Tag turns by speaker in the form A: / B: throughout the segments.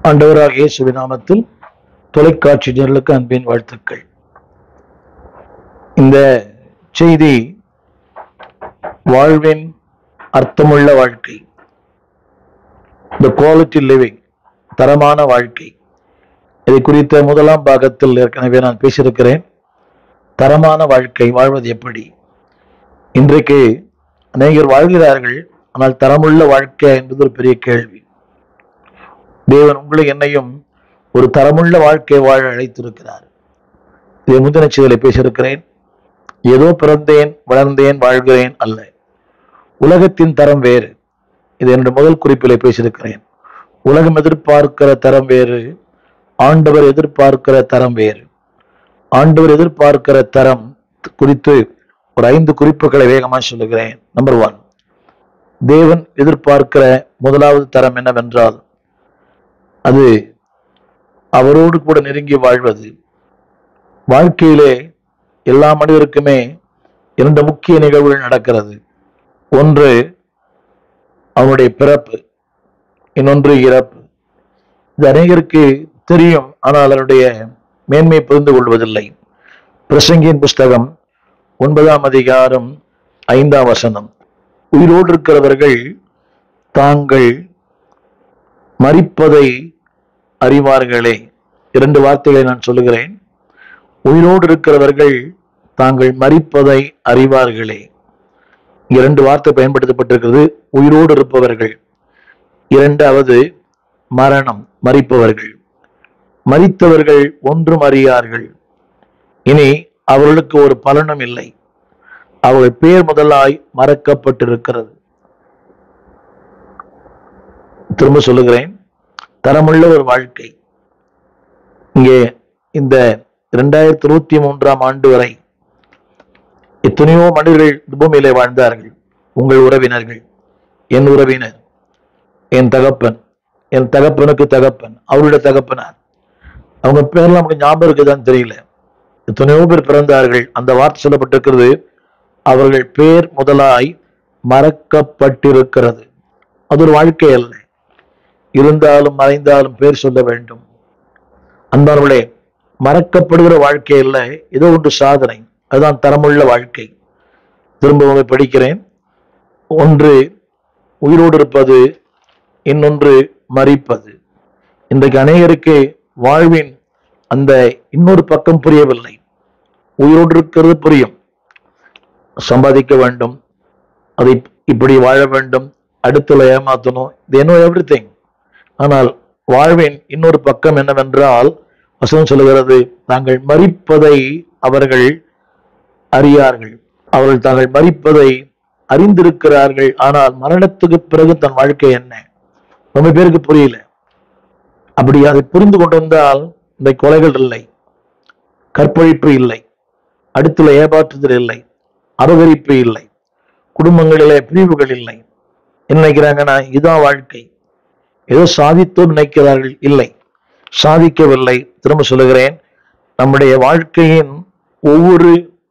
A: ஆண்டவராக இயேசுவின் நாமத்தில் தொலைக்காட்சி நேர்களுக்கு அன்பின் வாழ்த்துக்கள் இந்த செய்தி வாழ்வின் அர்த்தமுள்ள வாழ்க்கை இந்த குவாலிட்டி லிவிங் தரமான வாழ்க்கை இதை குறித்த முதலாம் பாகத்தில் ஏற்கனவே நான் பேசியிருக்கிறேன் தரமான வாழ்க்கை வாழ்வது எப்படி இன்றைக்கு அநேகர் வாழ்கிறார்கள் ஆனால் தரமுள்ள வாழ்க்கை என்பது ஒரு பெரிய கேள்வி தேவன் உங்களை என்னையும் ஒரு தரமுள்ள வாழ்க்கை வாழ அழைத்திருக்கிறார் இதை முந்தின செய்திகளை பேசியிருக்கிறேன் ஏதோ பிறந்தேன் வளர்ந்தேன் வாழ்கிறேன் அல்ல உலகத்தின் தரம் வேறு இது என்னுடைய முதல் குறிப்பிலே பேசியிருக்கிறேன் உலகம் எதிர்பார்க்கிற தரம் வேறு ஆண்டவர் எதிர்பார்க்கிற தரம் வேறு ஆண்டவர் எதிர்பார்க்கிற தரம் குறித்து ஒரு ஐந்து குறிப்புகளை வேகமாக சொல்லுகிறேன் நம்பர் ஒன் தேவன் எதிர்பார்க்கிற முதலாவது தரம் என்னவென்றால் அது அவரோடு கூட நெருங்கி வாழ்வது வாழ்க்கையிலே எல்லா மனிதருக்குமே இரண்டு முக்கிய நிகழ்வுகள் நடக்கிறது ஒன்று அவனுடைய பிறப்பு இன்னொன்று இறப்பு இது அநேகருக்கு தெரியும் ஆனால் அதனுடைய மேன்மை புரிந்து கொள்வதில்லை பிரசங்கியின் புஸ்தகம் ஒன்பதாம் அதிகாரம் ஐந்தாம் வசனம் உயிரோடு இருக்கிறவர்கள் தாங்கள் மறிப்பதை அறிவார்களே இரண்டு வார்த்தைகளை நான் சொல்லுகிறேன் உயிரோடு இருக்கிறவர்கள் தாங்கள் மறிப்பதை அறிவார்களே இரண்டு வார்த்தை பயன்படுத்தப்பட்டிருக்கிறது உயிரோடு இருப்பவர்கள் இரண்டாவது மரணம் மறிப்பவர்கள் மறித்தவர்கள் ஒன்றும் அறியார்கள் இனி அவர்களுக்கு ஒரு பலனும் இல்லை அவர்கள் பேர் முதலாய் மறக்கப்பட்டிருக்கிறது திரும்ப சொல்லுகிறேன் தரமுள்ள ஒரு வாழ்க்கை இங்கே இந்த இரண்டாயிரத்தி இருபத்தி மூன்றாம் ஆண்டு வரை எத்தனையோ மனிதர்கள் இந்த பூமியிலே வாழ்ந்தார்கள் உங்கள் உறவினர்கள் என் உறவினர் என் தகப்பன் என் தகப்பனுக்கு தகப்பன் அவருடைய தகப்பனார் அவங்க பேர்லாம் நமக்கு ஞாபகம் இருக்குதான்னு தெரியல எத்தனையோ பேர் பிறந்தார்கள் அந்த வார்த்தை சொல்லப்பட்டிருக்கிறது அவர்கள் பேர் முதலாய் மறக்கப்பட்டிருக்கிறது அது ஒரு வாழ்க்கை அல்ல இருந்தாலும் மறைந்தாலும் பேர் சொல்ல வேண்டும் அன்பார்களே மறக்கப்படுகிற வாழ்க்கை அல்ல ஏதோ ஒன்று சாதனை அதுதான் தரமுள்ள வாழ்க்கை திரும்பவும் படிக்கிறேன் ஒன்று உயிரோடு இருப்பது இன்னொன்று மறிப்பது இன்றைக்கு அநேகருக்கு வாழ்வின் அந்த இன்னொரு பக்கம் புரியவில்லை உயிரோடு இருக்கிறது புரியும் சம்பாதிக்க வேண்டும் அதை இப்படி வாழ வேண்டும் அடுத்துல ஏமாத்தணும் இது என்ன எவ்ரி திங் ஆனால் வாழ்வின் இன்னொரு பக்கம் என்னவென்றால் வசனம் சொல்லுகிறது தாங்கள் மறிப்பதை அவர்கள் அறியார்கள் அவர்கள் தாங்கள் மறிப்பதை அறிந்திருக்கிறார்கள் ஆனால் மரணத்துக்கு பிறகு தன் வாழ்க்கை என்ன ரொம்ப பேருக்கு புரியல அப்படி அதை புரிந்து கொண்டிருந்தால் இந்த கொலைகள் இல்லை கற்பழிப்பு இல்லை அடுத்துல ஏமாற்றுதல் இல்லை அபகரிப்பு இல்லை குடும்பங்களிலே பிரிவுகள் இல்லை என்ன நினைக்கிறாங்கன்னா இதான் வாழ்க்கை ஏதோ சாதித்தோம் நினைக்கிறார்கள் இல்லை சாதிக்கவில்லை திரும்ப சொல்லுகிறேன் நம்முடைய வாழ்க்கையின் ஒவ்வொரு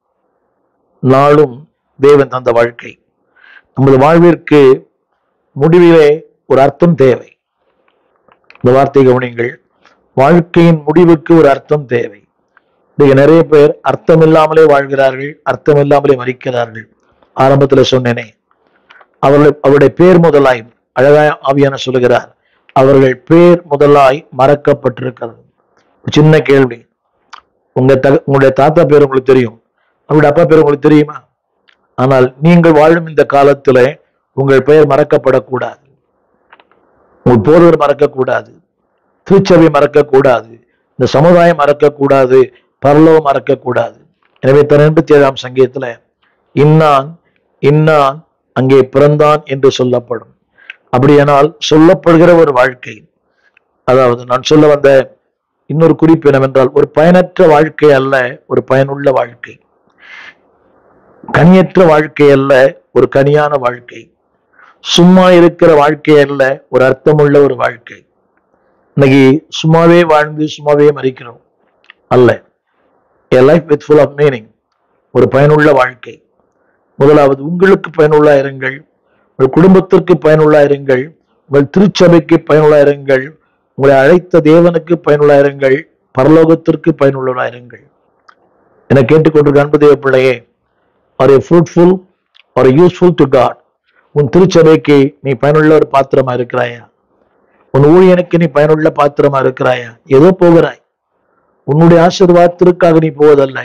A: நாளும் தேவன் தந்த வாழ்க்கை நமது வாழ்விற்கு முடிவிலே ஒரு அர்த்தம் தேவை இந்த வார்த்தை கவனிங்கள் வாழ்க்கையின் முடிவுக்கு ஒரு அர்த்தம் தேவை இன்னைக்கு நிறைய பேர் அர்த்தம் இல்லாமலே வாழ்கிறார்கள் அர்த்தம் இல்லாமலே மறிக்கிறார்கள் ஆரம்பத்துல சொன்னேனே அவர்கள் அவருடைய பேர் முதலாய் அழகாய் ஆவியான சொல்லுகிறார் அவர்கள் பேர் முதலாய் மறக்கப்பட்டிருக்கிறது ஒரு சின்ன கேள்வி உங்க த உங்களுடைய தாத்தா பேர் உங்களுக்கு தெரியும் அவருடைய அப்பா பேர் உங்களுக்கு தெரியுமா ஆனால் நீங்கள் வாழும் இந்த காலத்துல உங்கள் பெயர் மறக்கப்படக்கூடாது உங்கள் போர்வர் மறக்கக்கூடாது திருச்சபை மறக்கக்கூடாது இந்த சமுதாயம் மறக்கக்கூடாது பரலோகம் மறக்கக்கூடாது எனவே தன் எண்பத்தி ஏழாம் சங்கீதத்துல இன்னான் இன்னான் அங்கே பிறந்தான் என்று சொல்லப்படும் அப்படியானால் சொல்லப்படுகிற ஒரு வாழ்க்கை அதாவது நான் சொல்ல வந்த இன்னொரு குறிப்பு என்னவென்றால் ஒரு பயனற்ற வாழ்க்கை அல்ல ஒரு பயனுள்ள வாழ்க்கை கனியற்ற வாழ்க்கை அல்ல ஒரு கனியான வாழ்க்கை சும்மா இருக்கிற வாழ்க்கை அல்ல ஒரு அர்த்தமுள்ள ஒரு வாழ்க்கை இன்னைக்கு சும்மாவே வாழ்ந்து சும்மாவே மறிக்கிறோம் அல்ல a life with full of meaning ஒரு பயனுள்ள வாழ்க்கை முதலாவது உங்களுக்கு பயனுள்ள இருங்கள் உங்கள் குடும்பத்திற்கு பயனுள்ள இருங்கள் உங்கள் திருச்சபைக்கு பயனுள்ள இருங்கள் உங்களை அழைத்த தேவனுக்கு பயனுள்ளாயிருங்கள் பரலோகத்திற்கு பயனுள்ளவராயிருங்கள் என கேட்டுக்கொண்டிருக்க அன்பு தேவ பிள்ளையே are a fruitful are useful to God உன் திருச்சபைக்கு நீ பயனுள்ள ஒரு பாத்திரமா இருக்கிறாயா உன் ஊழியனுக்கு நீ பயனுள்ள பாத்திரமா இருக்கிறாயா ஏதோ போகிறாய் உன்னுடைய ஆசீர்வாதத்திற்காக நீ போவதல்ல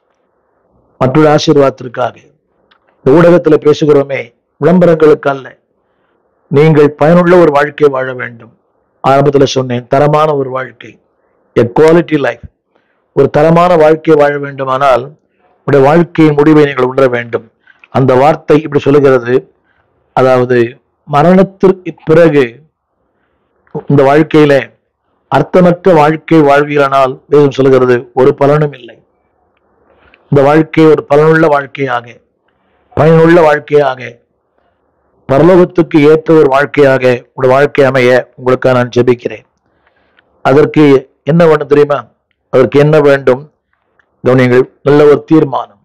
A: மற்றொரு ஆசீர்வாதத்திற்காக இந்த ஊடகத்துல பேசுகிறோமே விளம்பரங்களுக்கு அல்ல நீங்கள் பயனுள்ள ஒரு வாழ்க்கை வாழ வேண்டும் ஆரம்பத்துல சொன்னேன் தரமான ஒரு வாழ்க்கை எ குவாலிட்டி லைஃப் ஒரு தரமான வாழ்க்கை வாழ வேண்டுமானால் உடைய வாழ்க்கையின் முடிவை நீங்கள் உணர வேண்டும் அந்த வார்த்தை இப்படி சொல்லுகிறது அதாவது மரணத்திற்கு பிறகு இந்த வாழ்க்கையில அர்த்தமற்ற வாழ்க்கை வாழ்வீரானால் வேதம் சொல்லுகிறது ஒரு பலனும் இல்லை இந்த வாழ்க்கை ஒரு பலனுள்ள வாழ்க்கையாக பயனுள்ள வாழ்க்கையாக பரலோகத்துக்கு ஏற்ற ஒரு வாழ்க்கையாக உங்களுடைய வாழ்க்கை அமைய உங்களுக்காக நான் ஜெபிக்கிறேன் அதற்கு என்ன வேண்டும் தெரியுமா அதற்கு என்ன வேண்டும் கவனியங்கள் நல்ல ஒரு தீர்மானம்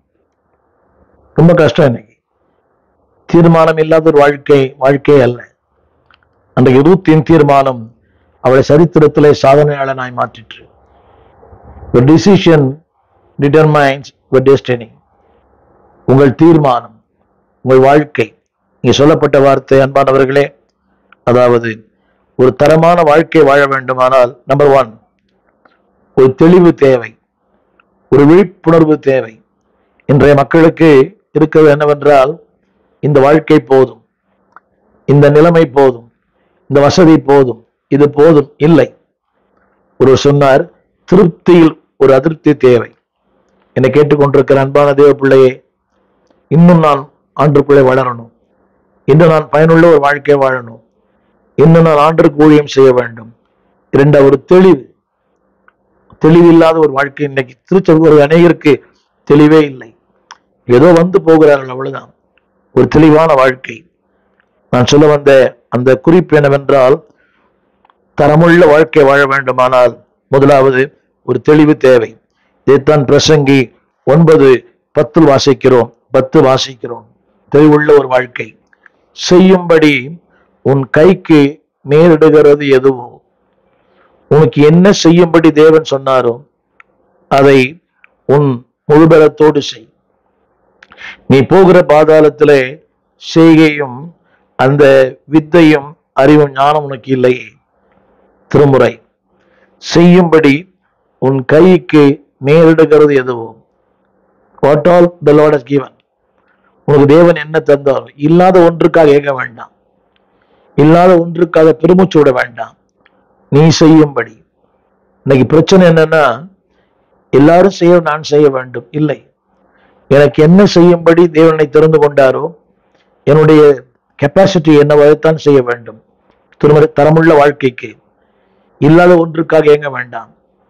A: ரொம்ப கஷ்டம் இன்னைக்கு தீர்மானம் இல்லாத ஒரு வாழ்க்கை வாழ்க்கை அல்ல அன்றைக்கு ரூத்தின் தீர்மானம் அவளை சரித்திரத்திலே சாதனையாளனாய் மாற்றிற்று your decision determines your destiny உங்கள் தீர்மானம் உங்கள் வாழ்க்கை இங்கே சொல்லப்பட்ட வார்த்தை அன்பானவர்களே அதாவது ஒரு தரமான வாழ்க்கை வாழ வேண்டுமானால் நம்பர் ஒன் ஒரு தெளிவு தேவை ஒரு விழிப்புணர்வு தேவை இன்றைய மக்களுக்கு இருக்கிறது என்னவென்றால் இந்த வாழ்க்கை போதும் இந்த நிலைமை போதும் இந்த வசதி போதும் இது போதும் இல்லை ஒரு சொன்னார் திருப்தியில் ஒரு அதிருப்தி தேவை என்னை கேட்டுக்கொண்டிருக்கிற அன்பான தேவ பிள்ளையே இன்னும் நான் ஆண்டுக்குள்ளே வளரணும் இன்னும் நான் பயனுள்ள ஒரு வாழ்க்கை வாழணும் இன்னும் நான் ஆண்டிற்கு ஊழியம் செய்ய வேண்டும் இரண்டாவது தெளிவு தெளிவில்லாத ஒரு வாழ்க்கை இன்னைக்கு திருச்செந்தூர் ஒரு அநேகருக்கு தெளிவே இல்லை ஏதோ வந்து போகிறார்கள் அவ்வளவுதான் ஒரு தெளிவான வாழ்க்கை நான் சொல்ல வந்த அந்த குறிப்பு என்னவென்றால் தரமுள்ள வாழ்க்கை வாழ வேண்டுமானால் முதலாவது ஒரு தெளிவு தேவை இதைத்தான் பிரசங்கி ஒன்பது பத்தில் வாசிக்கிறோம் பத்து வாசிக்கிறோம் தெளிவுள்ள ஒரு வாழ்க்கை செய்யும்படி உன் கைக்கு நேரிடுகிறது எதுவோ உனக்கு என்ன செய்யும்படி தேவன் சொன்னாரோ அதை உன் முழுபலத்தோடு செய் நீ போகிற பாதாளத்திலே செய்கையும் அந்த வித்தையும் அறிவும் ஞானம் உனக்கு இல்லையே திருமுறை செய்யும்படி உன் கைக்கு நேரிடுகிறது எதுவோ what all the Lord has given உனக்கு தேவன் என்ன தந்தாரோ இல்லாத ஒன்றுக்காக ஏக வேண்டாம் இல்லாத ஒன்றுக்காக பெருமூச்சு விட வேண்டாம் நீ செய்யும்படி இன்னைக்கு பிரச்சனை என்னன்னா எல்லாரும் செய்ய நான் செய்ய வேண்டும் இல்லை எனக்கு என்ன செய்யும்படி தேவனை திறந்து கொண்டாரோ என்னுடைய கெப்பாசிட்டி என்னவாகத்தான் செய்ய வேண்டும் திருமண தரமுள்ள வாழ்க்கைக்கு இல்லாத ஒன்றுக்காக ஏங்க வேண்டாம்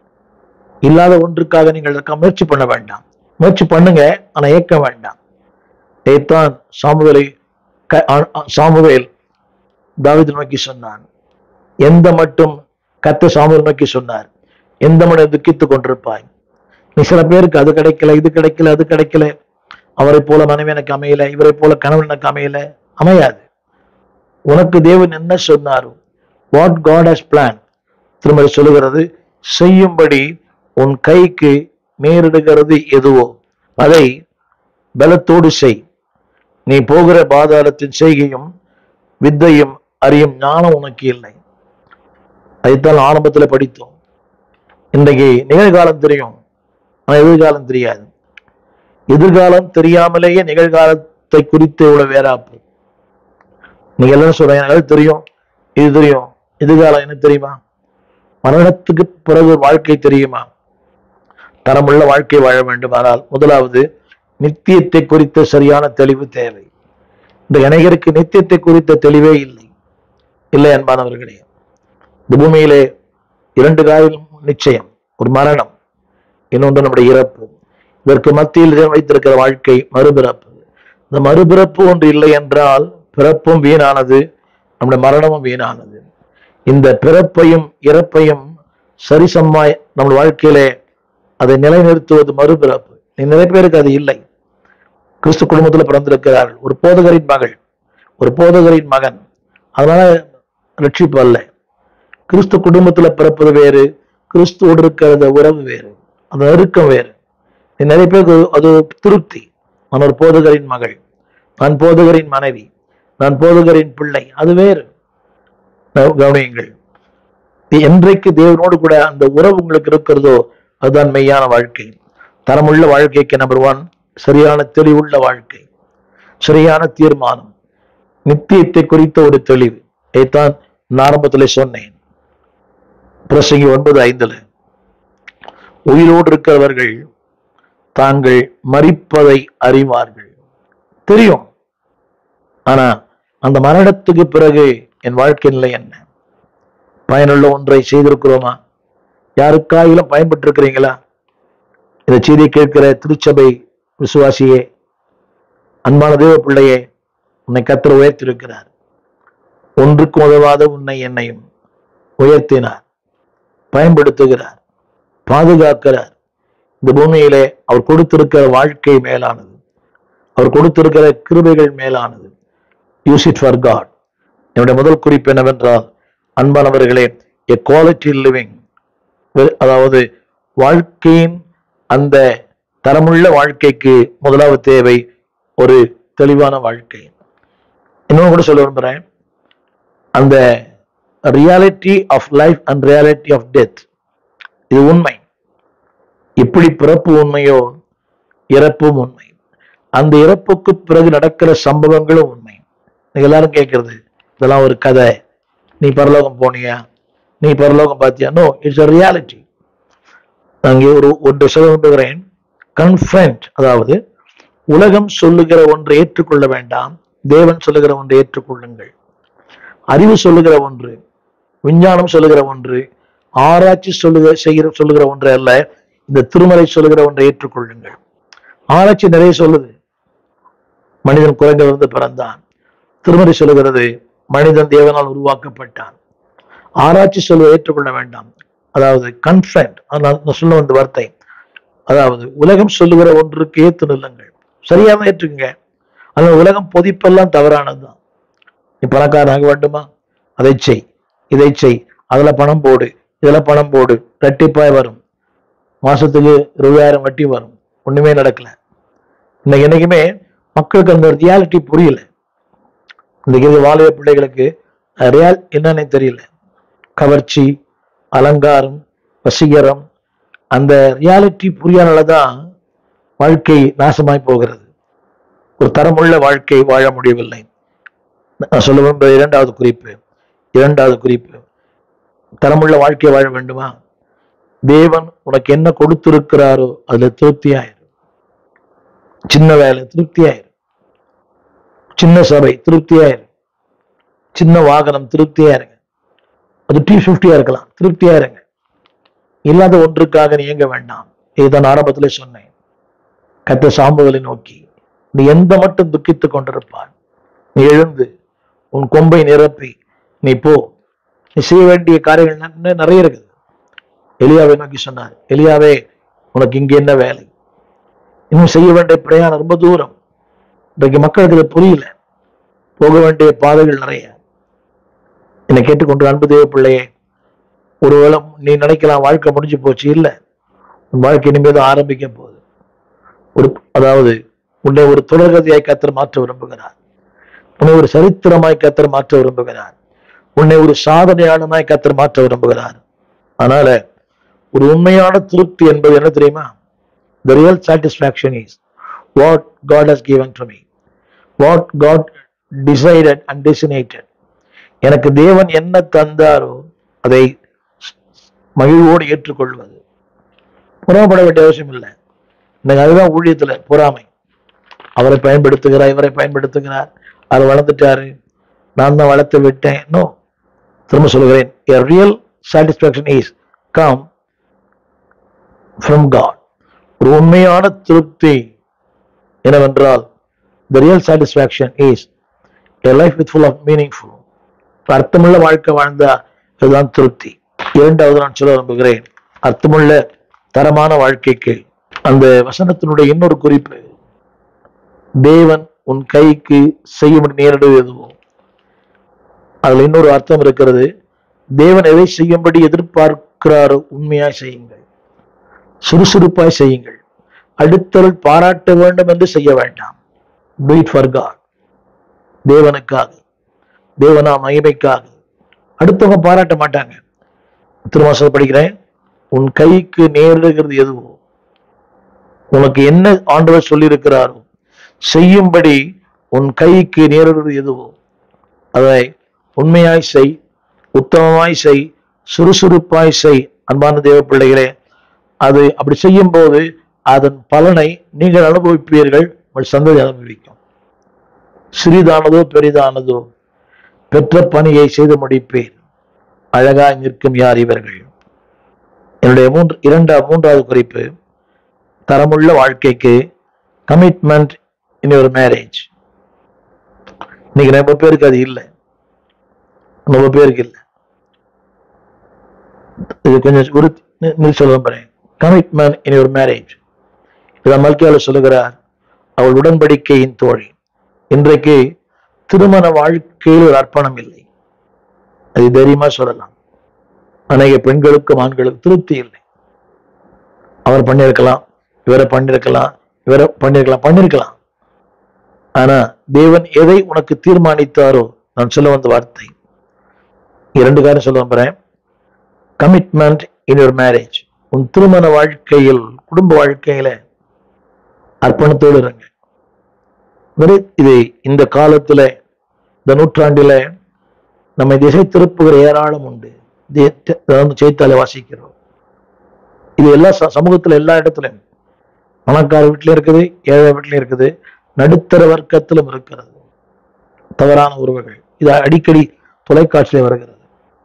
A: இல்லாத ஒன்றுக்காக நீங்கள் அதற்காக முயற்சி பண்ண வேண்டாம் முயற்சி பண்ணுங்க ஆனா ஏற்க வேண்டாம் இதைத்தான் சாமுவேலை க- ஆ- ஆ- சாமுவேல் தாவீது நோக்கி சொன்னான் எந்த மட்டும் கத்த சாமுவேல் நோக்கி சொன்னார் எந்த மனித துக்கித்துக் கொண்டிருப்பாய் நீ சில பேருக்கு அது கிடைக்கல இது கிடைக்கல அது கிடைக்கல அவரை போல மனைவி எனக்கு அமையல இவரை போல கணவன் எனக்கு அமையல அமையாது உனக்கு தேவன் என்ன சொன்னாரோ வாட் காட் ஹஸ் பிளான் திருமதி சொல்லுகிறது செய்யும்படி உன் கைக்கு நேரிடுகிறது எதுவோ அதை பலத்தோடு செய் நீ போகிற பாதாளத்தின் செய்கையும் வித்தையும் அறியும் ஞானம் உனக்கு இல்லை அதைத்தான் ஆரம்பத்துல படித்தோம் இன்றைக்கு நிகழ்காலம் தெரியும் ஆனா எதிர்காலம் தெரியாது எதிர்காலம் தெரியாமலேயே நிகழ்காலத்தை குறித்து இவ்வளவு வேறாப்பு நீங்க எல்லாரும் சொல்றீங்க எனக்கு தெரியும் இது தெரியும் எதிர்காலம் என்ன தெரியுமா மரணத்துக்கு பிறகு ஒரு வாழ்க்கை தெரியுமா தரமுள்ள வாழ்க்கை வாழ வேண்டுமானால் முதலாவது நித்தியத்தை குறித்த சரியான தெளிவு தேவை இந்த இணையருக்கு நித்தியத்தை குறித்த தெளிவே இல்லை இல்லை அன்பானவர்களே இந்த பூமியிலே இரண்டு காரியம் நிச்சயம் ஒரு மரணம் இன்னொன்று நம்முடைய இறப்பு இதற்கு மத்தியில் தேவன் வைத்திருக்கிற வாழ்க்கை மறுபிறப்பு இந்த மறுபிறப்பு ஒன்று இல்லை என்றால் பிறப்பும் வீணானது நம்முடைய மரணமும் வீணானது இந்த பிறப்பையும் இறப்பையும் சரிசமாய் நம்ம வாழ்க்கையிலே அதை நிலைநிறுத்துவது மறுபிறப்பு நிறைய பேருக்கு அது இல்லை கிறிஸ்து குடும்பத்தில் பிறந்திருக்கிறார்கள் ஒரு போதகரின் மகள் ஒரு போதகரின் மகன் அதனால ரட்சிப்பு அல்ல கிறிஸ்து குடும்பத்துல பிறப்பது வேறு கிறிஸ்துவோடு இருக்கிற உறவு வேறு அந்த நெருக்கம் வேறு இது நிறைய பேருக்கு அது திருப்தி நான் ஒரு போதகரின் மகள் நான் போதகரின் மனைவி நான் போதகரின் பிள்ளை அது வேறு ந- கவனியுங்கள் இது என்றைக்கு தேவனோடு கூட அந்த உறவு உங்களுக்கு இருக்கிறதோ அதுதான் மெய்யான வாழ்க்கை தரமுள்ள வாழ்க்கைக்கு நம்பர் ஒன் சரியான தெளிவுள்ள வாழ்க்கை சரியான தீர்மானம் நித்தியத்தை குறித்த ஒரு தெளிவு இதைத்தான் நான் ஆரம்பத்திலே சொன்னேன் பிரசங்கி ஒன்பது ஐந்துல உயிரோடு இருக்கிறவர்கள் தாங்கள் மரிப்பதை அறிவார்கள் தெரியும் ஆனா அந்த மரணத்துக்கு பிறகு என் வாழ்க்கை நிலை என்ன பயனுள்ள ஒன்றை செய்திருக்கிறோமா யாருக்காயிலும் பயன்பட்டு இருக்கிறீங்களா இந்த செய்தியை கேட்கிற திருச்சபை விசுவாசியே அன்பான தேவ பிள்ளையே உன்னை கத்தர் உயர்த்திருக்கிறார் ஒன்றுக்கும் உதவாத உன்னை என்னையும் உயர்த்தினார் பயன்படுத்துகிறார் பாதுகாக்கிறார் இந்த பூமியிலே அவர் கொடுத்திருக்கிற வாழ்க்கை மேலானது அவர் கொடுத்திருக்கிற கிருபைகள் மேலானது யூஸ் இட் ஃபார் காட் என்னுடைய முதல் குறிப்பு என்னவென்றால் அன்பானவர்களே எ குவாலிட்டி லிவிங் அதாவது வாழ்க்கையின் அந்த தரமுள்ள வாழ்க்கைக்கு முதலாவது தேவை ஒரு தெளிவான வாழ்க்கை இன்னொன்று கூட சொல்ல விரும்புகிறேன் அந்த reality of life and reality of death இது உண்மை எப்படி பிறப்பு உண்மையோ இறப்பும் உண்மை அந்த இறப்புக்கு பிறகு நடக்கிற சம்பவங்களும் உண்மை நீங்க எல்லாரும் கேட்கறது இதெல்லாம் ஒரு கதை நீ பரலோகம் போனியா நீ பரலோகம் பார்த்தியா நோ இட்ஸ் அ ரியாலிட்டி அங்கே ஒரு ஒன்று சொல்ல விரும்புகிறேன் கன்ஃபரண்ட் அதாவது உலகம் சொல்லுகிற ஒன்றை ஏற்றுக்கொள்ள வேண்டாம் தேவன் சொல்லுகிற ஒன்றை ஏற்றுக்கொள்ளுங்கள் அறிவு சொல்லுகிற ஒன்று விஞ்ஞானம் சொல்லுகிற ஒன்று ஆராய்ச்சி சொல்லுகிற செய்கிற சொல்லுகிற ஒன்று அல்ல இந்த திருமலை சொல்லுகிற ஒன்றை ஏற்றுக்கொள்ளுங்கள் ஆராய்ச்சி நிறைய சொல்லுது மனிதன் குறைந்திலிருந்து பிறந்தான் திருமறை சொல்லுகிறது மனிதன் தேவனால் உருவாக்கப்பட்டான் ஆராய்ச்சி சொல்லுவதை ஏற்றுக்கொள்ள வேண்டாம் அதாவது கன்ஃபரண்ட் நான் சொல்ல வந்த வார்த்தை அதாவது உலகம் சொல்லுகிற ஒன்றுக்கு ஏத்து நில்லுங்கள் சரியாக ஏற்றுக்குங்க ஆனால் உலகம் பொதிப்பெல்லாம் தவறானதுதான் நீ பணக்காரனாக வேண்டுமா அதை செய் இதை செய் அதுல பணம் போடு இதுல பணம் போடு ரெட்டிப்பாய் வரும் மாசத்துக்கு இருபதாயிரம் வட்டி வரும் ஒண்ணுமே நடக்கல இன்னைக்கு என்னைக்குமே மக்களுக்கு அந்த ரியாலிட்டி புரியல இன்னைக்கு இருக்க வாலிப பிள்ளைகளுக்கு ரியால் என்னன்னு தெரியல கவர்ச்சி அலங்காரம் வசீகரம் அந்த ரியாலிட்டி புரியாதனால தான் வாழ்க்கை நாசமாய் போகிறது ஒரு தரமுள்ள வாழ்க்கை வாழ முடியவில்லை நான் சொல்ல விரும்புகிற இரண்டாவது குறிப்பு இரண்டாவது குறிப்பு தரமுள்ள வாழ்க்கை வாழ வேண்டுமா தேவன் உனக்கு என்ன கொடுத்திருக்கிறாரோ அதுல திருப்தியாயிரு சின்ன வேலை திருப்தியாயிரு சின்ன சபை திருப்தியாயிரு சின்ன வாகனம் திருப்தியா இருங்க அது டி ஃபிஃப்டியா இருக்கலாம் திருப்தியா இருங்க இல்லாத ஒன்றுக்காக நீ இயங்க வேண்டாம் இதுதான் ஆரம்பத்திலே சொன்னேன் கத்த சாம்புகளை நோக்கி நீ எந்த மட்டும் துக்கித்துக் கொண்டிருப்பான் நீ எழுந்து உன் கொம்பை நிரப்பி நீ போ நீ செய்ய வேண்டிய காரியங்கள் ந- நிறைய இருக்குது எலியாவை நோக்கி சொன்னார் எலியாவே உனக்கு இங்க என்ன வேலை இன்னும் செய்ய வேண்டிய பிரயாணம் ரொம்ப தூரம் இன்றைக்கு மக்களுக்கு இது புரியல போக வேண்டிய பாதைகள் நிறைய என்னை கேட்டுக்கொண்டு அன்பு தேவ பிள்ளையே ஒருவேளை நீ நினைக்கலாம் வாழ்க்கை முடிஞ்சு போச்சு இல்ல உன் வாழ்க்கை இனிமேல் தான் ஆரம்பிக்க போகுது ஒரு அதாவது உன்னை ஒரு தொடர்கதையாய் கத்தர் மாற்ற விரும்புகிறார் உன்னை ஒரு சரித்திரமாய் கத்தர் மாற்ற விரும்புகிறார் உன்னை ஒரு சாதனையாளனாய் கத்தர் மாற்ற விரும்புகிறார் அதனால ஒரு உண்மையான திருப்தி என்பது என்ன தெரியுமா the real satisfaction is what God has given to me what God decided and designated எனக்கு தேவன் என்ன தந்தாரோ அதை மகிழ்வோடு ஏற்றுக்கொள்வது புறப்பட வேண்டிய அவசியம் இல்லை இன்னைக்கு அதுதான் ஊழியத்துல பொறாமை அவரை பயன்படுத்துகிறார் இவரை பயன்படுத்துகிறார் அவர் வளர்ந்துட்டாரு நான் தான் வளர்த்து விட்டேன் நோ திரும்ப சொல்கிறேன் a real satisfaction is come from God ஒரு உண்மையான திருப்தி என்னவென்றால் the real satisfaction is a life with full of meaningful அர்த்தமுள்ள வாழ்க்கை வாழ்ந்தா இதுதான் திருப்தி இரண்டாவது நான் சொல்ல விரும்புகிறேன் அர்த்தமுள்ள தரமான வாழ்க்கைக்கு அந்த வசனத்தினுடைய இன்னொரு குறிப்பு தேவன் உன் கைக்கு செய்ய நேரிடுவது எதுவோ அதுல இன்னொரு அர்த்தம் இருக்கிறது தேவன் எதை செய்யும்படி எதிர்பார்க்கிறாரோ உண்மையாய் செய்யுங்கள் சுறுசுறுப்பாய் செய்யுங்கள் அடுத்தவர்கள் பாராட்ட வேண்டும் என்று செய்ய வேண்டாம் do it for God தேவனுக்காக தேவனா மகிமைக்காக அடுத்தவங்க பாராட்ட மாட்டாங்க திருமாசம் படிக்கிறேன் உன் கைக்கு நேரிடுகிறது எதுவோ உனக்கு என்ன ஆண்டவர் சொல்லியிருக்கிறாரோ செய்யும்படி உன் கைக்கு நேரிடுகிறது எதுவோ அதை உண்மையாய் செய் உத்தமமாய் செய் சுறுசுறுப்பாய் செய் அன்பான தேவ பிள்ளைகளே அது அப்படி செய்யும் போது அதன் பலனை நீங்கள் அனுபவிப்பீர்கள் உங்கள் சந்ததி அனுபவிக்கும் சிறிதானதோ பெரிதானதோ பெற்ற பணியை செய்து முடிப்பீர் அழகாய் நிற்கும் யார் இவர்கள் என்னுடைய மூன்று இரண்டா மூன்றாவது குறிப்பு தரமுள்ள வாழ்க்கைக்கு கமிட்மெண்ட் இன் ஒரு மேரேஜ் இன்னைக்கு ரொம்ப பேருக்கு அது இல்லை ரொம்ப பேருக்கு இல்லை இது கொஞ்சம் ஒரு சொல்ல போறேன் கமிட்மெண்ட் இன் ஒரு மேரேஜ் இதை மல்கியால சொல்லுகிறார் அவள் உடன்படிக்கையின் தோழி இன்றைக்கு திருமண வாழ்க்கையில் ஒரு அர்ப்பணம் இல்லை அது தைரியமா சொல்லலாம் அநேக பெண்களுக்கும் ஆண்களுக்கும் திருப்தி இல்லை அவர் பண்ணியிருக்கலாம் இவரை பண்ணியிருக்கலாம் இவரை பண்ணியிருக்கலாம் பண்ணியிருக்கலாம் ஆனா தேவன் எதை உனக்கு தீர்மானித்தாரோ நான் சொல்ல வந்த வார்த்தை இரண்டு காரணம் சொல்ல போறேன் கமிட்மெண்ட் இன் ஒரு மேரேஜ் உன் திருமண வாழ்க்கையில் குடும்ப வாழ்க்கையில அர்ப்பணத்தோடு இருங்க வெறு இது இந்த காலத்துல இந்த நூற்றாண்டில நம்மை திசை திருப்புகிற ஏராளம் உண்டு தே- தே- அதாவது செய்தித்தாளை வாசிக்கிறோம் இது எல்லா ச- சமூகத்துல எல்லா இடத்துலயும் பணக்கார வீட்லயும் இருக்குது ஏழை வீட்லயும் இருக்குது நடுத்தர வர்க்கத்திலும் இருக்கிறது தவறான உறவுகள் இது அடிக்கடி தொலைக்காட்சியில வருகிறது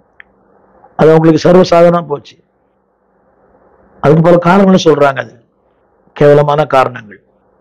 A: அது அவங்களுக்கு சர்வசாதாரணமா போச்சு அதுக்கு பல காரணங்களும் சொல்றாங்க அது கேவலமான காரணங்கள்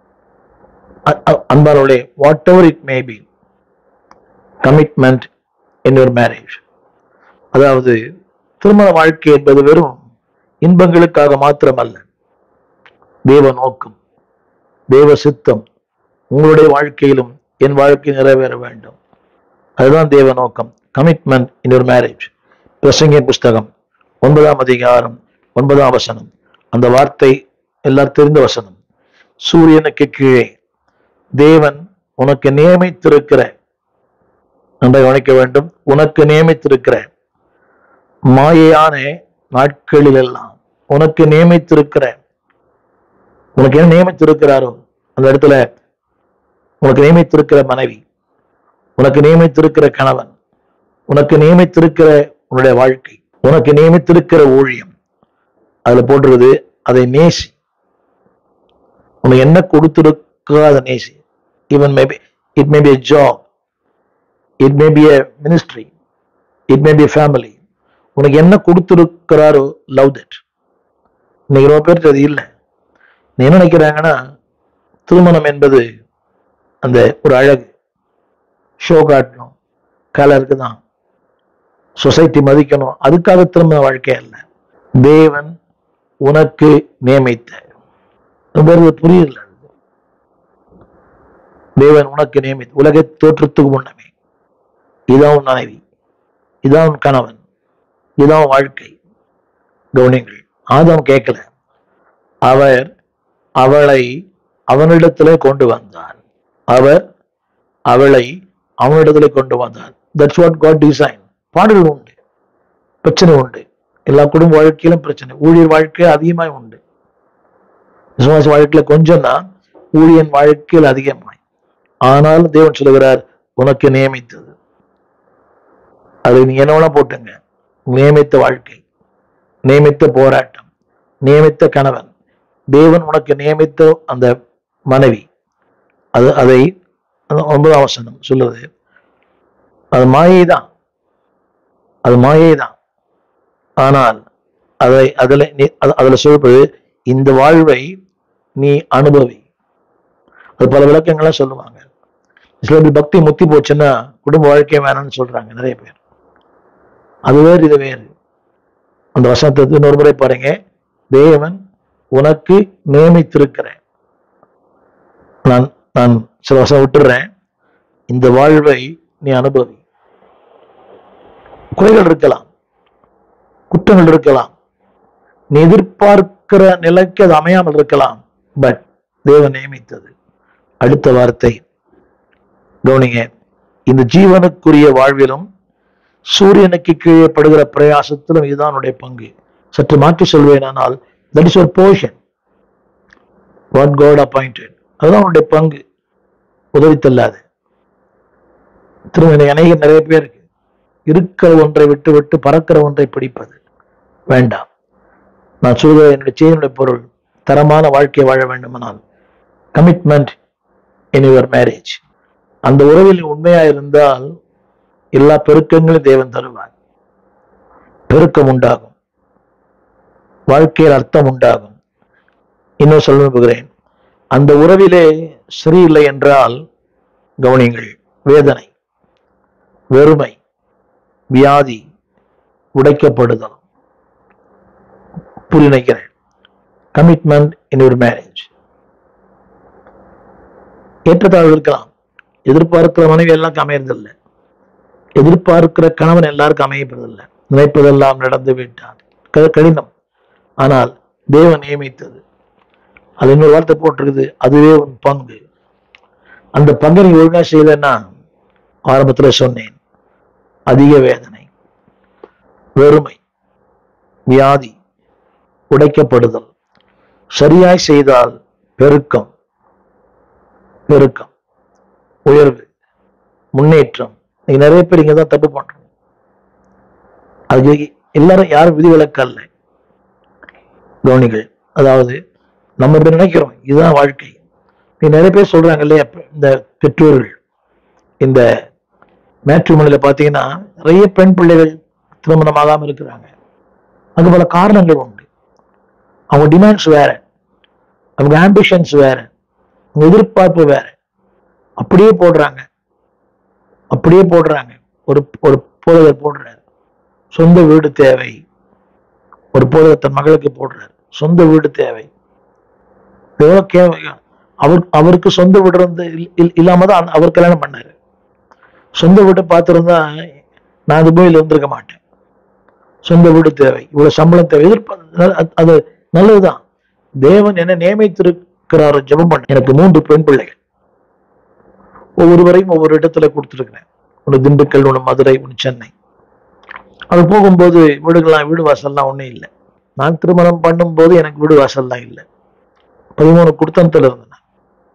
A: அ- அ- அன்பானவர்களே whatever it may be commitment in your marriage அதாவது திருமண வாழ்க்கை என்பது வெறும் இன்பங்களுக்காக மாத்திரமல்ல தேவ நோக்கம் தேவ சித்தம் உங்களுடைய வாழ்க்கையிலும் என் வாழ்க்கை நிறைவேற வேண்டும் அதுதான் தேவ நோக்கம் கமிட்மெண்ட் இன் யுவர் மேரேஜ் பிரசங்கின் புஸ்தகம் ஒன்பதாம் அதிகாரம் ஒன்பதாம் வசனம் அந்த வார்த்தை எல்லாரும் தெரிந்த வசனம் சூரியனுக்கு கீழே தேவன் உனக்கு நியமித்திருக்கிற நன்றாக கவனிக்க வேண்டும் உனக்கு நியமித்திருக்கிற மாயையான நாட்களில் எல்லாம் உனக்கு நியமித்திருக்கிற உனக்கு என்ன நியமித்திருக்கிறாரோ அந்த இடத்துல உனக்கு நியமித்திருக்கிற மனைவி உனக்கு நியமித்திருக்கிற கணவன் உனக்கு நியமித்திருக்கிற உன்னுடைய வாழ்க்கை உனக்கு நியமித்திருக்கிற ஊழியம் அதுல போட்டிருக்குது அதை நேசி உனக்கு என்ன கொடுத்திருக்கோ அதை நேசி even maybe it may be a job it may be a ministry it may be family உனக்கு என்ன கொடுத்திருக்கிறாரோ லவ் தட் இன்னைக்கு ரொம்ப பேருக்கு அது இல்லை நீ என்ன நினைக்கிறாங்கன்னா திருமணம் என்பது அந்த ஒரு அழகு ஷோ காட்டணும் கலருக்கு தான் சொசைட்டி மதிக்கணும் அதுக்காக திருமண வாழ்க்கை அல்ல தேவன் உனக்கு நியமித்த ரொம்ப பேருக்கு இது புரியல தேவன் உனக்கு நியமித்த உலகை தோற்றத்துக்கு முன்னமே இதான் உன் மனைவி இதான் உன் கணவன் இதான் உன் வாழ்க்கை கவனிங்கள் ஆதாம் கேட்கல அவர் அவளை அவனிடத்திலே கொண்டு வந்தார் அவர் அவளை அவனிடத்திலே கொண்டு வந்தார் தட்ஸ் வாட் காட் டிசைன் பாடல்கள் உண்டு பிரச்சனை உண்டு எல்லா குடும்ப வாழ்க்கையிலும் பிரச்சனை ஊழியர் வாழ்க்கை அதிகமாய் உண்டு விசுவாச வாழ்க்கையில கொஞ்சம் தான் ஊழியன் வாழ்க்கையில் அதிகமாய் ஆனாலும் தேவன் சொல்லுகிறார் உனக்கு நியமித்தது அது நீங்க என்ன வேணா போட்டுங்க நியமித்த வாழ்க்கை நியமித்த போராட்டம் நியமித்த கணவன் தேவன் உனக்கு நியமித்த அந்த மனைவி அது அதை அந்த ஒன்பதாம் வசனம் சொல்லுது அது மாயை தான் அது மாயை தான் ஆனால் அதை அதில் நீ அது- அதுல சொல்வது இந்த வாழ்வை நீ அனுபவி அது பல விளக்கங்கள்லாம் சொல்லுவாங்க சில பேர் பக்தி முத்தி போச்சுன்னா குடும்ப வாழ்க்கை வேணாம்னு சொல்றாங்க நிறைய பேர் அது வேறு இது வேறு அந்த வசனத்தை இன்னொரு முறை பாருங்க தேவன் உனக்கு நியமித்திருக்கிறேன் நான் நான் சில வசனம் விட்டுறேன் இந்த வாழ்வை நீ அனுபவி குறைகள் இருக்கலாம் குற்றங்கள் இருக்கலாம் நீ எதிர்பார்க்கிற நிலைக்கு அது அமையாமல் இருக்கலாம் பட் தேவன் நியமித்தது அடுத்த வார்த்தை கவனிங்க இந்த ஜீவனுக்குரிய வாழ்விலும் சூரியனுக்கு கீழே படுகிற பிரயாசத்திலும் இதுதான் உன்னுடைய பங்கு சற்று மாற்றி சொல்வேனானால் தட் இஸ் ஒரு போர்ஷன் வாட் காட் அப்பாயிண்டட் அதுதான் உன்னுடைய பங்கு உதவி தள்ளாது திரும்ப அநேக நிறைய பேருக்கு இருக்கிற ஒன்றை விட்டு விட்டு பறக்கிற ஒன்றை பிடிப்பது வேண்டாம் நான் சொல்கிற என்னுடைய செய்தியுடைய பொருள் தரமான வாழ்க்கையை வாழ வேண்டுமானால் கமிட்மெண்ட் இன் யுவர் மேரேஜ் அந்த உறவில் உண்மையா இருந்தால் எல்லா பெருக்கங்களும் தேவன் தருவார் பெருக்கம் உண்டாகும் வாழ்க்கையில் அர்த்தம் உண்டாகும் இன்னும் சொல்ல விரும்புகிறேன் அந்த உறவிலே சரியில்லை என்றால் கவனிங்கள் வேதனை வெறுமை வியாதி உடைக்கப்படுதல் புரிநினைக்கிறேன் கமிட்மெண்ட் இன் ஒரு மேரேஜ் ஏற்றத்தாழ்வு இருக்கலாம் எதிர்பார்க்கிற மனைவி எல்லாருக்கும் அமையறதில்லை எதிர்பார்க்கிற கணவன் எல்லாருக்கும் அமையப்படுறதில்லை நினைப்பதெல்லாம் நடந்து விட்டான் க- கடினம் ஆனால் தேவன் நியமித்தது அது இன்னொரு வார்த்தை போட்டிருக்குது அதுவே உன் பங்கு அந்த பங்கை நீ ஒழுங்கா செய்யலைன்னா ஆரம்பத்துல சொன்னேன் அதிக வேதனை வெறுமை வியாதி உடைக்கப்படுதல் சரியாய் செய்தால் பெருக்கம் பெருக்கம் உயர்வு முன்னேற்றம் நீங்க நிறைய பேர் இங்க தான் தப்பு பண்றோம் அது எல்லாரும் யாரும் விதிவிலக்கு அல்ல கவனிகள் அதாவது நம்ம இப்படி நினைக்கிறோம் இதுதான் வாழ்க்கை நீ நிறைய பேர் சொல்றாங்க இல்லையா இந்த பெற்றோர்கள் இந்த மேட்ரிமோனியில் பார்த்தீங்கன்னா நிறைய பெண் பிள்ளைகள் திருமணமாகாம இருக்கிறாங்க அது பல காரணங்கள் உண்டு அவங்க டிமாண்ட்ஸ் வேற அவங்க ஆம்பிஷன்ஸ் வேற அவங்க எதிர்பார்ப்பு வேற அப்படியே போடுறாங்க அப்படியே போடுறாங்க ஒரு ஒரு போதகர் போடுறாரு சொந்த வீடு தேவை ஒரு போதகர் தன் மகளுக்கு போடுறாரு சொந்த வீடு தேவை எவ்வளவு கேவ அவர் அவருக்கு சொந்த வீடு இருந்து இல்- இல்- இல்லாம தான் அவர் கல்யாணம் பண்ணாரு சொந்த வீட்டை பார்த்திருந்தா நான் துபாயில் இருந்திருக்க மாட்டேன் சொந்த வீடு தேவை இவ்வளவு சம்பளம் தேவை எதிர்பார்த்து அது- அது நல்லதுதான் தேவன் என்ன நியமித்திருக்கிறாரோ ஜெபம் பண்ண எனக்கு மூன்று பெண் பிள்ளைகள் ஒவ்வொருவரையும் ஒவ்வொரு இடத்துல கொடுத்துருக்கிறேன் ஒன்று திண்டுக்கல் ஒன்று மதுரை ஒன்று சென்னை அது போகும்போது வீடுகள்லாம் வீடு வாசல்லாம் ஒன்றும் இல்லை நான் திருமணம் பண்ணும்போது எனக்கு வீடு வாசல்லாம் இல்லை பதிமூணு குடுத்தனத்தில் இருந்தேன் நான்.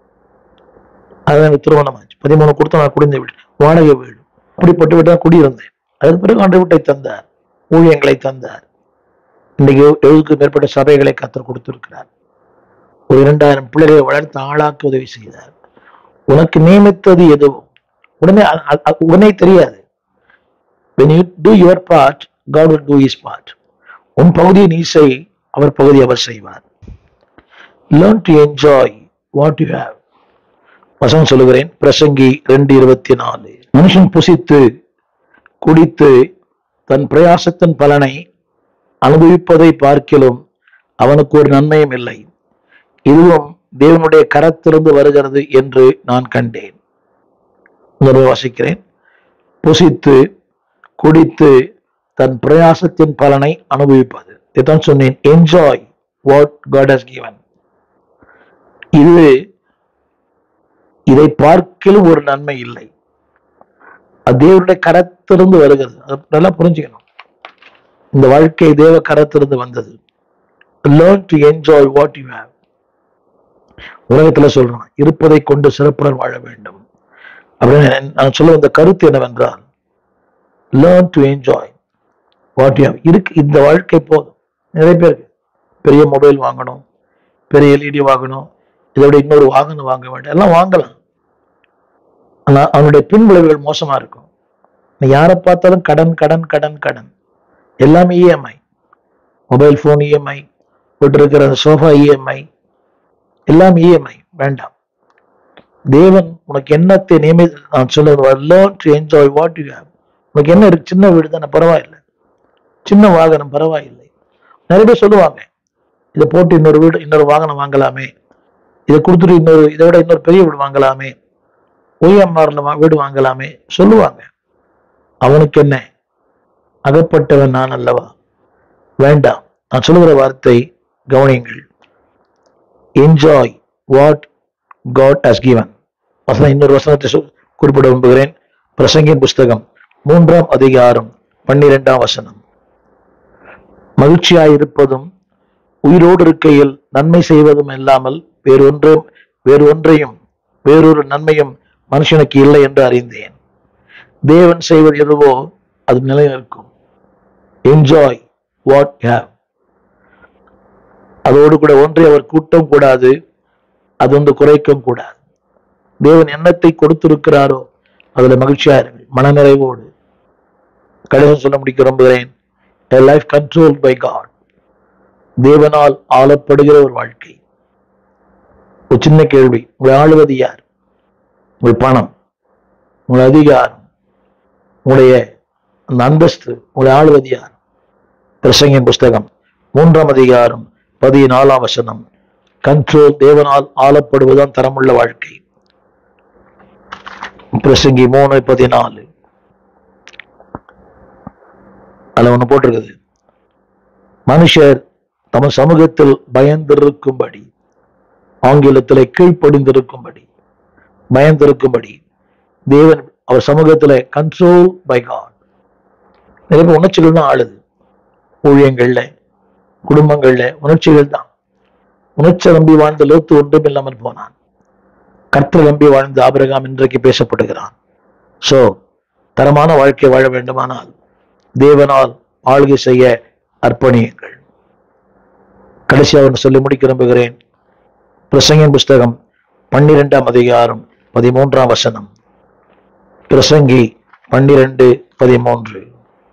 A: அது எனக்கு திருமணம் ஆச்சு பதிமூணு கொடுத்தா நான் குடிந்த வீடு வாடகை வீடு அப்படிப்பட்ட வீட்டு தான் குடியிருந்தேன் அதுக்கு பிறகு ஆண்டு வீட்டை தந்தார் ஊழியங்களை தந்தார் இன்றைக்கு எழுபதுக்கு மேற்பட்ட சபைகளை கத்தர் கொடுத்திருக்கிறார் ஒரு இரண்டாயிரம் பிள்ளைகளை வளர்த்து ஆளாக்க உதவி செய்தார் உனக்கு நியமித்தது எதுவும் உடனே அ- அ- அ- உடனே தெரியாது when you do your part god will do his part உன் பகுதியை நீ செய் அவர் பகுதி அவர் செய்வார் learn to enjoy what you have வசனம் சொல்லுகிறேன் பிரசங்கி ரெண்டு இருபத்தி நாலு மனுஷன் புசித்து குடித்து தன் பிரயாசத்தின் பலனை அனுபவிப்பதை பார்க்கிலும் அவனுக்கு ஒரு நன்மையும் இல்லை இதுவும் தேவனுடைய கரத்திலிருந்து வருகிறது என்று நான் கண்டேன் இன்னொரு வாசிக்கிறேன் புசித்து குடித்து தன் பிரயாசத்தின் பலனை அனுபவிப்பது இதான் சொன்னேன் enjoy what God has given இது இதை பார்க்கிலும் ஒரு நன்மை இல்லை அது தேவனுடைய கரத்திலிருந்து வருகிறது அது நல்லா புரிஞ்சுக்கணும் இந்த வாழ்க்கை தேவ கரத்திலிருந்து வந்தது learn to enjoy what you have உலகத்துல சொல்றான் இருப்பதை கொண்டு சிறப்புடன் வாழ வேண்டும் அப்படின்னு நான் நான் சொல்ல வந்த கருத்து என்னவென்றால் learn to enjoy what you இருக்கு இந்த வாழ்க்கை போதும் நிறைய பேருக்கு பெரிய மொபைல் வாங்கணும் பெரிய எல்இடி வாங்கணும் இதை விட இன்னொரு வாகனம் வாங்க வேண்டும் எல்லாம் வாங்கலாம் ஆனா அவனுடைய பின்விளைவுகள் மோசமா இருக்கும் நீ யாரை பார்த்தாலும் கடன் கடன் கடன் கடன் எல்லாமே இஎம்ஐ மொபைல் ஃபோன் இஎம்ஐ போட்டிருக்கிற அந்த சோஃபா இஎம்ஐ எல்லாம் இஎம்ஐ வேண்டாம் தேவன் உனக்கு என்னத்தை நியமி நான் சொல்லுவது learn to enjoy what you have உனக்கு என்ன இருக்கு சின்ன வீடு தானே பரவாயில்லை சின்ன வாகனம் பரவாயில்லை நிறைய பேர் சொல்லுவாங்க இதை போட்டு இன்னொரு வீடு இன்னொரு வாகனம் வாங்கலாமே இதை கொடுத்துட்டு இன்னொரு இதை விட இன்னொரு பெரிய வீடு வாங்கலாமே ஒய்எம்ஆர்ல வீடு வாங்கலாமே சொல்லுவாங்க அவனுக்கு என்ன அகப்பட்டவன் நான் அல்லவா வேண்டாம் நான் சொல்லுகிற வார்த்தை கவனியுங்கள் enjoy what God has given வசனம் இன்னொரு வசனத்தை சொல்- குறிப்பிட விரும்புகிறேன் பிரசங்கின் புஸ்தகம் மூன்றாம் அதிகாரம் பன்னிரெண்டாம் வசனம் மகிழ்ச்சியாயிருப்பதும் உயிரோடு இருக்கையில் நன்மை செய்வதும் இல்லாமல் வேறொன்றும் வேறு ஒன்றையும் வேறொரு நன்மையும் மனுஷனுக்கு இல்லை என்று அறிந்தேன் தேவன் செய்வது எதுவோ அது நிலைநிற்கும் என்ஜாய் வாட் ஹேவ் அதோடு கூட ஒன்றை அவர் கூட்டம் கூடாது அது வந்து குறைக்கவும் கூடாது தேவன் எண்ணத்தை கொடுத்திருக்கிறாரோ அதுல மகிழ்ச்சியா இருங்கள் மனநிறைவோடு கடைசி சொல்ல முடிக்க விரும்புகிறேன் a life controlled by God தேவனால் ஆளப்படுகிற ஒரு வாழ்க்கை ஒரு சின்ன கேள்வி உங்களை ஆளுவது யார் உங்கள் பணம் உங்கள் அதிகாரம் உங்களுடைய அந்த அந்தஸ்து உங்களை ஆளுவது யார் பிரசங்கின் புஸ்தகம் மூன்றாம் அதிகாரம் பதினாலாம் வசனம் கண்ட்ரோல் தேவனால் ஆளப்படுவதுதான் தரமுள்ள வாழ்க்கை பிரசங்கி மூணு பதினாலு அதுல ஒண்ணு போட்டிருக்குது மனுஷர் தமது சமூகத்தில் பயந்திருக்கும்படி ஆங்கிலத்தில் கீழ்ப்படிந்திருக்கும்படி பயந்திருக்கும்படி தேவன் அவர் சமூகத்துல கண்ட்ரோல் பை காட் நிறைய பேர் உணர்ச்சிகள் தான் ஆளுது ஊழியங்கள்ல குடும்பங்கள்ல உணர்ச்சிகள் தான் உணர்ச்சி நம்பி வாழ்ந்த லோத்து ஒன்றும் இல்லாமல் போனான் கர்த்தர் நம்பி வாழ்ந்த ஆபிரகாம் இன்றைக்கு பேசப்படுகிறான் சோ தரமான வாழ்க்கை வாழ வேண்டுமானால் தேவனால் ஆளுகை செய்ய அர்ப்பணியுங்கள் கடைசியாக ஒன்று சொல்லி முடிக்க விரும்புகிறேன் பிரசங்கின் புஸ்தகம் பன்னிரெண்டாம் அதிகாரம் பதிமூன்றாம் வசனம் பிரசங்கி பன்னிரண்டு பதிமூன்று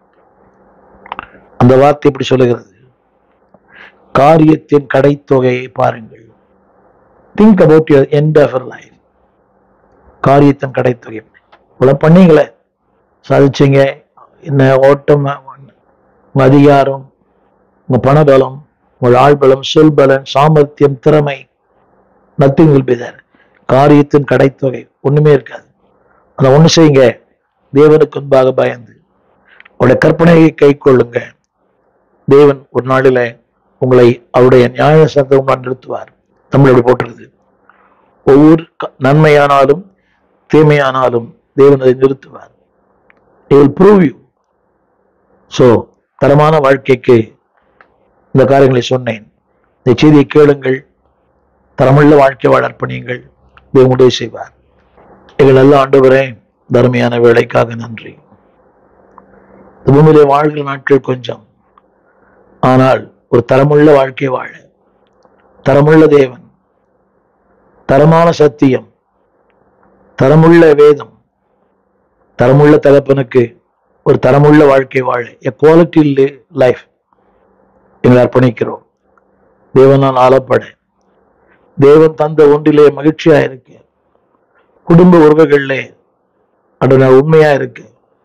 A: அந்த வார்த்தை இப்படி சொல்லுகிறது காரியத்தின் கடைத்தொகையை பாருங்கள் think about your end of life காரியத்தின் கடைத்தொகை இவ்வளவு பண்ணீங்களே சாதிச்சீங்க என்ன ஓட்டம் உங்க அதிகாரம் உங்க பணபலம் உங்கள் ஆள்பலம் சொல்பலன் சாமர்த்தியம் திறமை நத்திங் வில் பி தேர் காரியத்தின் கடைத்தொகை ஒண்ணுமே இருக்காது அதை ஒண்ணு செய்யுங்க தேவனுக்கு முன்பாக பயந்து உங்களுடைய கற்பனையை கை கொள்ளுங்க தேவன் ஒரு நாளில உங்களை அவருடைய நியாய சத்தம் நிறுத்துவார் தமிழ் அப்படி போட்டிருக்குது ஒவ்வொரு க- நன்மையானாலும் தீமையானாலும் தேவன் அதை நிறுத்துவார் வில் ப்ரூவ் யூ ஸோ தரமான வாழ்க்கைக்கு இந்த காரியங்களை சொன்னேன் இந்த செய்தியை கேளுங்கள் தரமுள்ள வாழ்க்கை வாழ அர்ப்பணியுங்கள் தேவன் உதவி செய்வார் எங்கள் நல்ல ஆண்டவரே தர்மையான வேலைக்காக நன்றி இந்த பூமியிலே வாழ்கிற நாட்கள் கொஞ்சம் ஆனால் ஒரு தரமுள்ள வாழ்க்கை வாழ தரமுள்ள தேவன் தரமான சத்தியம் தரமுள்ள வேதம் தரமுள்ள தகப்பனுக்கு ஒரு தரமுள்ள வாழ்க்கை வாழ எ குவாலிட்டி லைஃப் எங்களை அர்ப்பணிக்கிறோம் தேவனால் ஆளப்பட தேவன் தந்த ஒன்றிலே மகிழ்ச்சியா இருக்கு குடும்ப உறவுகளிலே அது நான் உண்மையா இருக்கு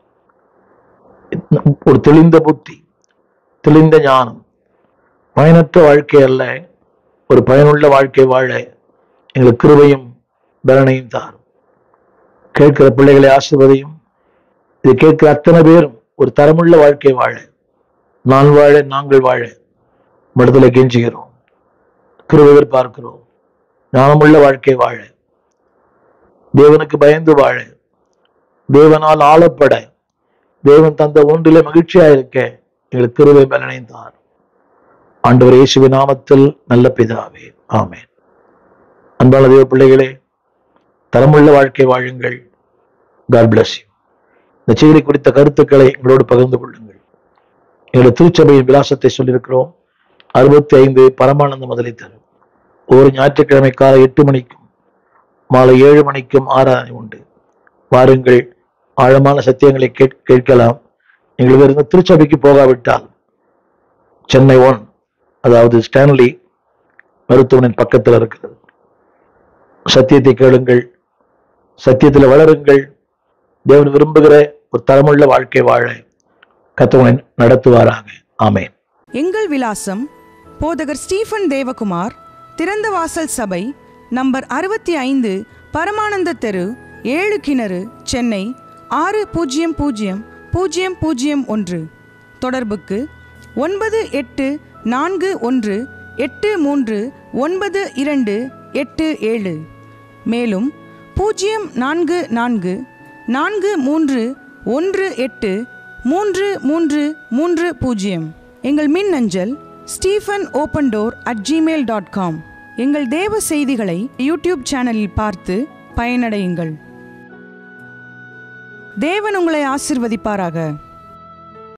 A: ஒரு தெளிந்த புத்தி தெளிந்த ஞானம் பயனற்ற வாழ்க்கை அல்ல ஒரு பயனுள்ள வாழ்க்கை வாழ எங்களுக்கு கிருபையும் பலனையும் தாரும் கேட்கிற பிள்ளைகளை ஆசிர்வதையும் இது கேட்கிற அத்தனை பேரும் ஒரு தரமுள்ள வாழ்க்கை வாழ நான் வாழ நாங்கள் வாழ மடுதலை கெஞ்சுகிறோம் கிருபை எதிர்பார்க்கிறோம் ஞானமுள்ள வாழ்க்கை வாழ தேவனுக்கு பயந்து வாழ தேவனால் ஆளப்பட தேவன் தந்த ஒன்றிலே மகிழ்ச்சியா இருக்க எங்களுக்கு கிருபை பலனையும் தார் ஆண்டவர் இயேசுவின் நாமத்தில் நல்ல பிதாவே ஆமென் அன்பான தேவ பிள்ளைகளே தரமுள்ள வாழ்க்கை வாழுங்கள் காட் bless you இந்த செய்தி குறித்த கருத்துக்களை எங்களோடு பகிர்ந்து கொள்ளுங்கள் எங்களுடைய திருச்சபையின் விலாசத்தை சொல்லியிருக்கிறோம் அறுபத்தி ஐந்து பரமானந்த முதலை தரும் ஒரு ஞாயிற்றுக்கிழமை காலை எட்டு மணிக்கும் மாலை ஏழு மணிக்கும் ஆராதனை உண்டு வாருங்கள் ஆழமான சத்தியங்களை கேட் கேட்கலாம் எங்களுக்கு இருந்து திருச்சபைக்கு போகாவிட்டால் சென்னை ஒன் அதாவது ஸ்டான்லி மருத்துவமனையின் பக்கத்தில் இருக்கிறது சத்தியத்தை கேளுங்கள் சத்தியத்தில் வளருங்கள் தேவன் விரும்புகிற ஒரு தரமுள்ள வாழ்க்கை வாழ கத்தவனை நடத்துவாராக ஆமென்
B: எங்கள் விலாசம் போதகர் ஸ்டீஃபன் தேவகுமார் திறந்த வாசல் சபை நம்பர் அறுபத்தி ஐந்து பரமானந்த தெரு ஏழு கிணறு சென்னை ஆறு பூஜ்ஜியம் பூஜ்ஜியம் பூஜ்ஜியம் பூஜ்ஜியம் ஒன்று தொடர்புக்கு ஒன்பது எட்டு நான்கு ஒன்று எட்டு மூன்று ஒன்பது இரண்டு எட்டு ஏழு மேலும் பூஜ்ஜியம் நான்கு நான்கு நான்கு மூன்று ஒன்று எட்டு மூன்று மூன்று மூன்று பூஜ்ஜியம் எங்கள் மின் அஞ்சல் Stephen open door at Gmail dot com எங்கள் தேவ செய்திகளை யூடியூப் சேனலில் பார்த்து பயனடையுங்கள் தேவன் உங்களை ஆசிர்வதிப்பாராக